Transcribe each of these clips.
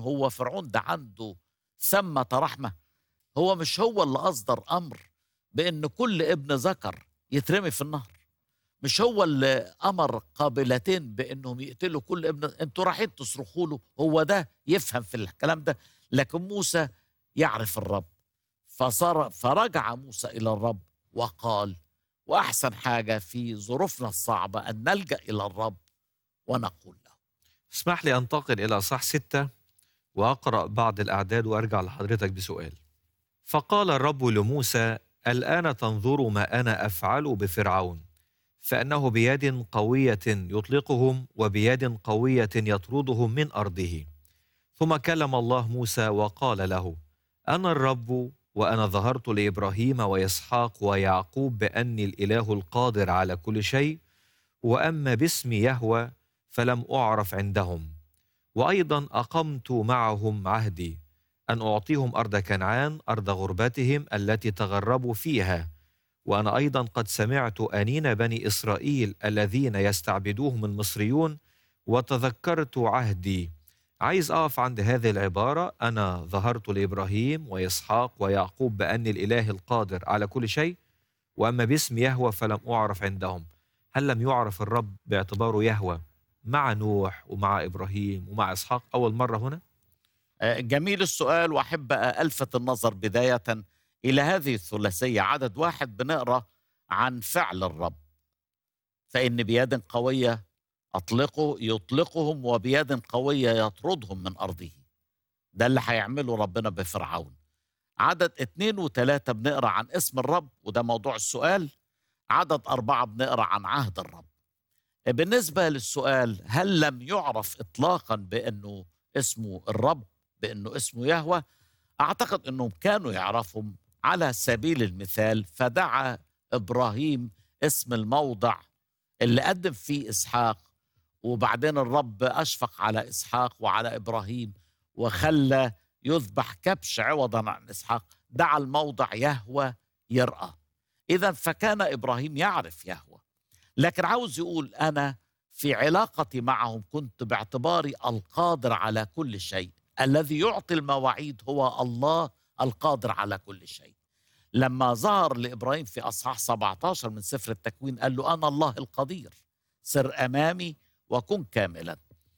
هو فرعون ده عنده ثمة رحمة هو مش هو اللي أصدر أمر بأن كل ابن ذكر يترمي في النهر مش هو اللي أمر قابلتين بأنهم يقتلوا كل ابن أنتوا رايحين تصرخوا له هو ده يفهم في الكلام ده لكن موسى يعرف الرب فصار فرجع موسى إلى الرب وقال وأحسن حاجة في ظروفنا الصعبة أن نلجأ إلى الرب ونقول له اسمح لي أنتقل إلى صح ستة وأقرأ بعض الأعداد وأرجع لحضرتك بسؤال فقال الرب لموسى الآن تنظر ما أنا أفعل بفرعون فانه بيد قويه يطلقهم وبيد قويه يطردهم من ارضه ثم كلم الله موسى وقال له انا الرب وانا ظهرت لابراهيم واسحاق ويعقوب باني الاله القادر على كل شيء واما باسم يهوى فلم اعرف عندهم وايضا اقمت معهم عهدي ان اعطيهم ارض كنعان ارض غربتهم التي تغربوا فيها وانا ايضا قد سمعت انين بني اسرائيل الذين يستعبدوهم المصريون وتذكرت عهدي عايز اقف عند هذه العباره انا ظهرت لابراهيم واسحاق ويعقوب باني الاله القادر على كل شيء واما باسم يهوى فلم اعرف عندهم هل لم يعرف الرب باعتباره يهوى مع نوح ومع ابراهيم ومع اسحاق اول مره هنا جميل السؤال واحب الفت النظر بدايه إلى هذه الثلاثية عدد واحد بنقرأ عن فعل الرب فإن بيد قوية أطلقه يطلقهم وبيد قوية يطردهم من أرضه ده اللي هيعمله ربنا بفرعون عدد اتنين وتلاتة بنقرأ عن اسم الرب وده موضوع السؤال عدد أربعة بنقرأ عن عهد الرب بالنسبة للسؤال هل لم يعرف إطلاقا بأنه اسمه الرب بأنه اسمه يهوه أعتقد أنهم كانوا يعرفهم على سبيل المثال فدعا ابراهيم اسم الموضع اللي قدم فيه اسحاق وبعدين الرب اشفق على اسحاق وعلى ابراهيم وخلى يذبح كبش عوضا عن اسحاق دعا الموضع يهوى يرأى اذا فكان ابراهيم يعرف يهوى لكن عاوز يقول انا في علاقتي معهم كنت باعتباري القادر على كل شيء الذي يعطي المواعيد هو الله القادر على كل شيء لما ظهر لإبراهيم في أصحاح 17 من سفر التكوين قال له أنا الله القدير سر أمامي وكن كاملا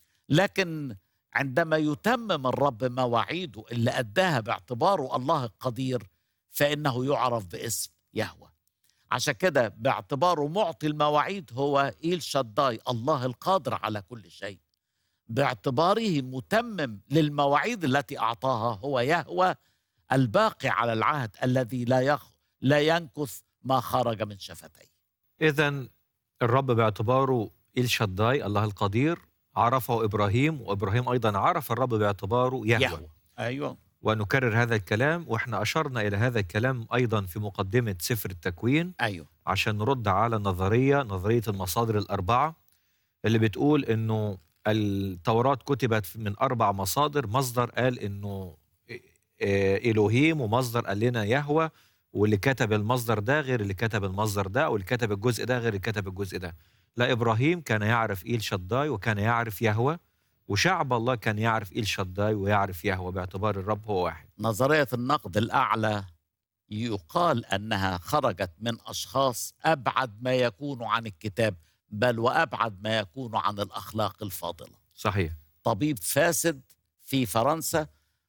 لكن عندما يتمم الرب مواعيده اللي أداها باعتباره الله القدير فإنه يعرف باسم يهوه عشان كده باعتباره معطي المواعيد هو إيل شداي الله القادر على كل شيء باعتباره متمم للمواعيد التي أعطاها هو يهوه الباقي على العهد الذي لا يخ... لا ينكث ما خرج من شفتيه اذا الرب باعتباره إل شداي الله القدير عرفه ابراهيم وابراهيم ايضا عرف الرب باعتباره يهوه, يهوه. ايوه ونكرر هذا الكلام واحنا اشرنا الى هذا الكلام ايضا في مقدمه سفر التكوين ايوه عشان نرد على نظريه نظريه المصادر الاربعه اللي بتقول انه التوراه كتبت من اربع مصادر مصدر قال انه آه، إلهيم ومصدر قال لنا يهوى واللي كتب المصدر ده غير اللي كتب المصدر ده واللي كتب الجزء ده غير اللي كتب الجزء ده لا إبراهيم كان يعرف إيل شداي وكان يعرف يهوى وشعب الله كان يعرف إيل شداي ويعرف يهوى باعتبار الرب هو واحد نظرية النقد الأعلى يقال أنها خرجت من أشخاص أبعد ما يكون عن الكتاب بل وأبعد ما يكون عن الأخلاق الفاضلة صحيح طبيب فاسد في فرنسا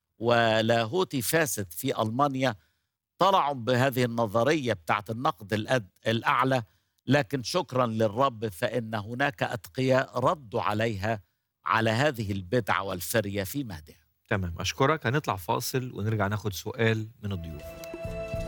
ولاهوتي فاسد في ألمانيا طلعوا بهذه النظرية بتاعت النقد الأد الأعلى لكن شكرا للرب فإن هناك أتقياء ردوا عليها على هذه البدعة والفرية في مهدها تمام أشكرك هنطلع فاصل ونرجع ناخد سؤال من الضيوف